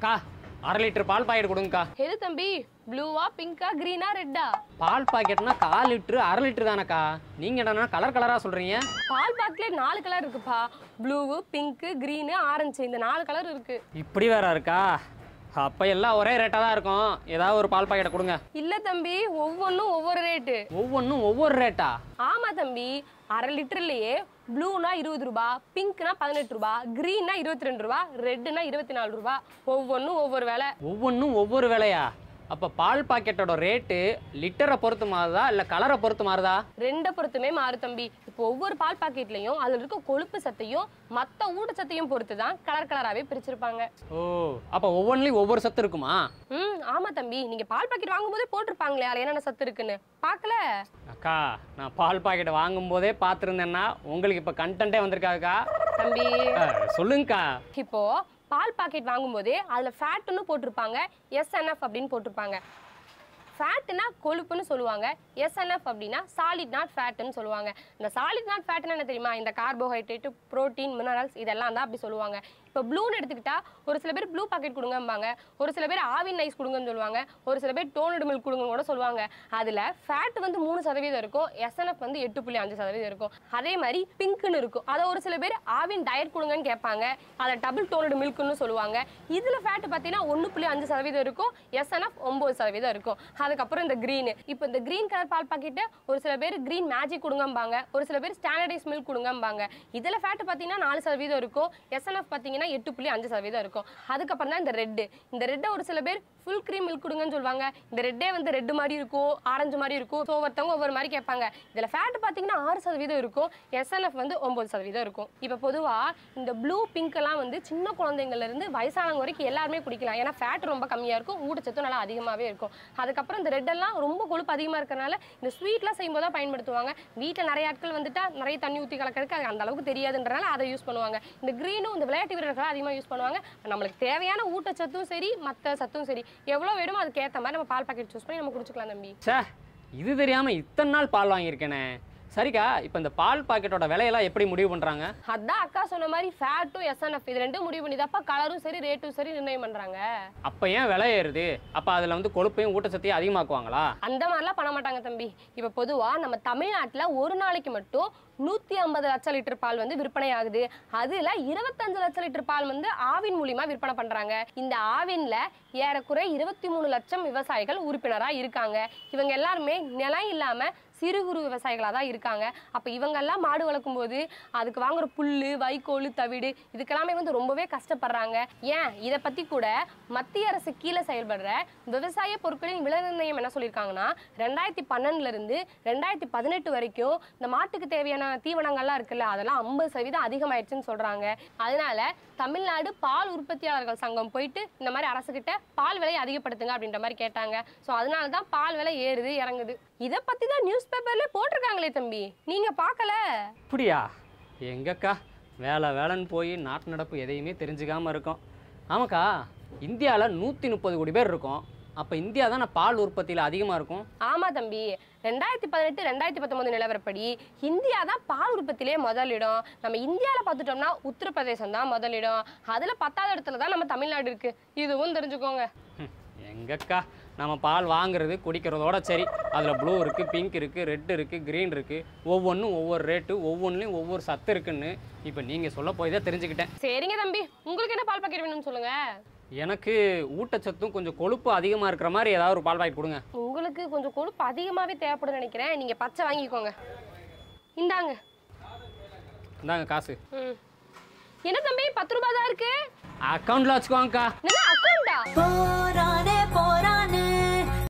அக்கா அரை லிட்டர் பால் பாக்கெட் கொடுங்கக்கா எது தம்பி ப்ளூவா பிங்கா கிரீனா ரெட்டா பால் பாக்கெட்னா கால் லிட்டரு அரை லிட்டர் தானக்கா நீங்க என்னன்னா கலர் கலரா சொல்றீங்க பால் பாக்கெட்ல நாலு கலர் இருக்குப்பா ப்ளூவு பிங்க்கு கிரீனு ஆரஞ்சு இந்த நாலு கலர் இருக்கு இப்படி வேற இருக்கா அப்ப எல்லாம் ஒரே ரேட்டா தான் இருக்கும் ஏதாவது ஒரு பால் பாக்கெட்டை கொடுங்க இல்ல தம்பி ஒவ்வொன்றும் ஒவ்வொரு ரேட்டு ஒவ்வொன்றும் ஒவ்வொரு ரேட்டா ஆமா தம்பி அரை லிட்டர்லயே ப்ளூனா இருபது ரூபா பிங்க்னா பதினெட்டு ரூபா கிரீன்னா இருபத்தி ரெண்டு ரூபா ரெட்டுனா இருபத்தி நாலு ரூபா ஒவ்வொன்றும் ஒவ்வொரு விலை ஒவ்வொன்றும் ஒவ்வொரு விலையா அப்ப பால் பாக்கெட்டோட ரேட்டு லிட்டரை பொறுத்து மாறுதா இல்ல கலரை பொறுத்து மாறுதா ரெண்டை பொறுத்துமே மாறு தம்பி இப்போ ஒவ்வொரு பால் பாக்கெட்லயும் அதுல இருக்க கொழுப்பு சத்தையும் மத்த ஊட்டச்சத்தையும் பொறுத்து தான் கலர் கலராகவே பிரிச்சிருப்பாங்க ஓ அப்ப ஒவ்வொன்றுலயும் ஒவ்வொரு சத்து இருக்குமா ம் ஆமா தம்பி நீங்க பால் பாக்கெட் வாங்கும்போதே போட்டிருப்பாங்களே அதுல என்னென்ன சத்து இருக்குன்னு பார்க்கல அக்கா நான் பால் பாக்கெட் வாங்கும் போதே பார்த்துருந்தேன்னா உங்களுக்கு இப்போ கண்டென்ட்டே வந்திருக்காக்கா தம்பி அஹ், சொல்லுங்கக்கா இப்போ பால் பாக்கெட் வாங்கும்போதே அதுல ஃபேட்னு போட்டிருப்பாங்க எஸ்என்எஃப் அப்படின்னு போட்டிருப்பாங்க ஃபேட்னா கொழுப்புன்னு சொல்லுவாங்க எஸ்என்எஃப் அப்படின்னா சாலிட் நாட் ஃபேட்னு சொல்லுவாங்க இந்த சாலிட் நாட் ஃபேட்னு என்ன தெரியுமா இந்த கார்போஹைட்ரேட் புரோட்டீன் மினரல்ஸ் இதெல்லாம் தான் அப்படி சொல்லுவாங்க இப்போ ப்ளூன்னு எடுத்துக்கிட்டா ஒரு சில பேர் ப்ளூ பாக்கெட் கொடுங்கம்பாங்க ஒரு சில பேர் ஆவின் நைஸ் கொடுங்கன்னு சொல்லுவாங்க ஒரு சில பேர் டோனடு மில்க் கொடுங்க கூட சொல்லுவாங்க அதில் ஃபேட் வந்து மூணு சதவீதம் இருக்கும் எஸ்என்எஃப் வந்து எட்டு புள்ளி அஞ்சு சதவீதம் இருக்கும் அதே மாதிரி பிங்க்னு இருக்கும் அதை ஒரு சில பேர் ஆவின் டயட் கொடுங்கன்னு கேட்பாங்க அதை டபுள் டோனடு மில்க்னு சொல்லுவாங்க இதில் ஃபேட் பார்த்தீங்கன்னா ஒன்று புள்ளி அஞ்சு சதவீதம் இருக்கும் எஸ்என்எஃப் ஒம்பது சதவீதம் இருக்கும் அதுக்கப்புறம் இந்த க்ரீன் இப்போ இந்த க்ரீன் கலர் பால் பாக்கெட்டு ஒரு சில பேர் க்ரீன் மேஜிக் கொடுங்கம்பாங்க ஒரு சில பேர் ஸ்டாண்டர்டைஸ் மில்க் கொடுங்கம்பாங்க இதில் ஃபேட் பார்த்தீங்கன்னா நாலு சதவீதம் இருக்கும் எஸ்என்எஃப் பார்த்தீங்கன்னா எட்டு புள்ளி அஞ்சு சதவீதம் இருக்கும் அதுக்கப்புறம் தான் இந்த ரெட்டு இந்த ரெட்டை ஒரு சில பேர் ஃபுல் க்ரீம் மில்க் கொடுங்கன்னு சொல்லுவாங்க இந்த ரெட்டே வந்து ரெட்டு மாதிரி இருக்கும் ஆரஞ்சு மாதிரி இருக்கும் ஸோ ஒருத்தவங்க ஒவ்வொரு மாதிரி கேட்பாங்க இதில் ஃபேட் பார்த்தீங்கன்னா ஆறு சதவீதம் இருக்கும் எஸ்என்எஃப் வந்து ஒம்பது சதவீதம் இருக்கும் இப்போ பொதுவாக இந்த ப்ளூ பிங்க் எல்லாம் வந்து சின்ன குழந்தைங்கள்ல இருந்து வயசானவங்க வரைக்கும் எல்லாருமே குடிக்கலாம் ஏன்னா ஃபேட் ரொம்ப கம்மியாக இருக்கும் ஊட்டச்சத்தும் நல்லா அதிகமாகவே இருக்கும் அதுக்கப்புறம் இந்த ரெட் எல்லாம் ரொம்ப கொழுப்பு அதிகமாக இருக்கறனால இந்த ஸ்வீட்லாம் செய்யும்போது தான் பயன்படுத்துவாங்க வீட்டில் நிறைய ஆட்கள் வந்துட்டா நிறைய தண்ணி ஊற்றி கலக்கிறதுக்கு அது அந்த அளவுக்கு தெரியாதுன்றனால அதை யூஸ் பண்ணுவாங்க இந்த க்ரீனும் இந்த விளையாட்டு வீரர்கள் அதிகமாக யூஸ் பண்ணுவாங்க நம்மளுக்கு தேவையான ஊட்டச்சத்தும் சரி மற்ற சத்தும் சரி எவ்வளோ வேணுமோ அதுக்கேற்ற மாதிரி நம்ம பால் பாக்கெட் சூஸ் பண்ணி நம்ம குடிச்சுக்கலாம் தம்பி ச்சே இது தெரியாம இத்தனை நாள் பால் வாங்கியிருக்கேனே சரிக்கா இப்போ இந்த பால் பாக்கெட்டோட விலையெல்லாம் எப்படி முடிவு பண்றாங்க அதான் அக்கா சொன்ன மாதிரி ஃபேட்டும் எஸ்என்எஃப் இது ரெண்டும் முடிவு பண்ணி தப்பா கலரும் சரி ரேட்டும் சரி நிர்ணயம் பண்றாங்க அப்போ ஏன் விலை ஏறுது அப்போ அதில் வந்து கொழுப்பையும் ஊட்டச்சத்தையும் அதிகமாக்குவாங்களா அந்த மாதிரிலாம் பண்ண மாட்டாங்க தம்பி இப்போ பொதுவாக நம்ம தமிழ்நாட்டில் ஒரு நாளைக்கு மட்டும் நூற்றி ஐம்பது லட்சம் லிட்டர் பால் வந்து விற்பனை ஆகுது அதில் இருபத்தஞ்சு லட்சம் லிட்டர் பால் வந்து ஆவின் மூலியமா விற்பனை பண்ணுறாங்க இந்த ஆவின்ல ஏறக்குறை இருபத்தி மூணு லட்சம் விவசாயிகள் உறுப்பினராக இருக்காங்க இவங்க எல்லாருமே நிலம் இல்லாமல் சிறு குறு விவசாயிகளாக தான் இருக்காங்க அப்போ இவங்கெல்லாம் மாடு வளர்க்கும் போது அதுக்கு வாங்குற புல் வைக்கோல் தவிடு இதுக்கெல்லாமே வந்து ரொம்பவே கஷ்டப்படுறாங்க ஏன் இதை பற்றி கூட மத்திய அரசு கீழே செயல்படுற விவசாய பொருட்களின் விலை நிர்ணயம் என்ன சொல்லியிருக்காங்கன்னா ரெண்டாயிரத்தி பன்னெண்டுலேருந்து ரெண்டாயிரத்தி பதினெட்டு வரைக்கும் இந்த மாட்டுக்கு தேவையான தீவனங்கள்லாம் இருக்குல்ல அதெல்லாம் ஐம்பது சதவீதம் அதிகமாயிடுச்சுன்னு சொல்கிறாங்க அதனால தமிழ்நாடு பால் உற்பத்தியாளர்கள் சங்கம் போயிட்டு இந்த மாதிரி அரசுகிட்ட பால் விலையை அதிகப்படுத்துங்க அப்படின்ற மாதிரி கேட்டாங்க ஸோ அதனால தான் பால் விலை ஏறுது இறங்குது இதை பற்றி தான் நியூஸ் பேப்பர்லேயே போட்டிருக்காங்களே தம்பி நீங்கள் பார்க்கல அப்படியா எங்கக்கா வேலை வேலைன்னு போய் நாட்டு நடப்பு எதையுமே தெரிஞ்சுக்காம இருக்கோம் ஆமாக்கா இந்தியாவில் நூற்றி முப்பது கோடி பேர் இருக்கோம் அப்போ இந்தியா தானே பால் உற்பத்தியில் அதிகமாக இருக்கும் ஆமா தம்பி ரெண்டாயிரத்தி பதினெட்டு ரெண்டாயிரத்தி பத்தொன்பது நிலவரப்படி இந்தியா தான் பால் உற்பத்தியிலே முதலிடம் நம்ம இந்தியாவில் பார்த்துட்டோம்னா உத்தரப்பிரதேசம் தான் முதலிடம் அதில் பத்தாவது இடத்துல தான் நம்ம தமிழ்நாடு இருக்கு இதுவும் தெரிஞ்சுக்கோங்க ஹம், எங்கக்கா நம்ம பால் வாங்குறது குடிக்கிறதோட சரி அதில் ப்ளூ இருக்குது பிங்க் இருக்குது ரெட் இருக்குது க்ரீன் இருக்குது ஒவ்வொன்றும் ஒவ்வொரு ரேட்டு ஒவ்வொன்றுலையும் ஒவ்வொரு சத்து இருக்குன்னு இப்போ நீங்கள் சொல்ல போய் தான் தெரிஞ்சுக்கிட்டேன் சரிங்க தம்பி உங்களுக்கு என்ன பால் பாக்கெட் வேணும்னு சொல்லுங்க எனக்கு ஊட்டச்சத்தும் கொஞ்சம் கொழுப்பு அதிகமாக இருக்கிற மாதிரி ஏதாவது ஒரு பால் பாக்கெட் கொடுங்க உங்களுக்கு கொஞ்சம் கொழுப்பு அதிகமாகவே தேவைப்படும்னு நினைக்கிறேன் நீங்கள் பச்சை வாங்கிக்கோங்க இந்தாங்க இந்தாங்க காசு ம் என்ன தம்பி பத்து ரூபாய் தான் இருக்கு அக்கௌண்ட்டில் வச்சுக்கோங்கக்கா என்ன அக்கௌண்டா பால்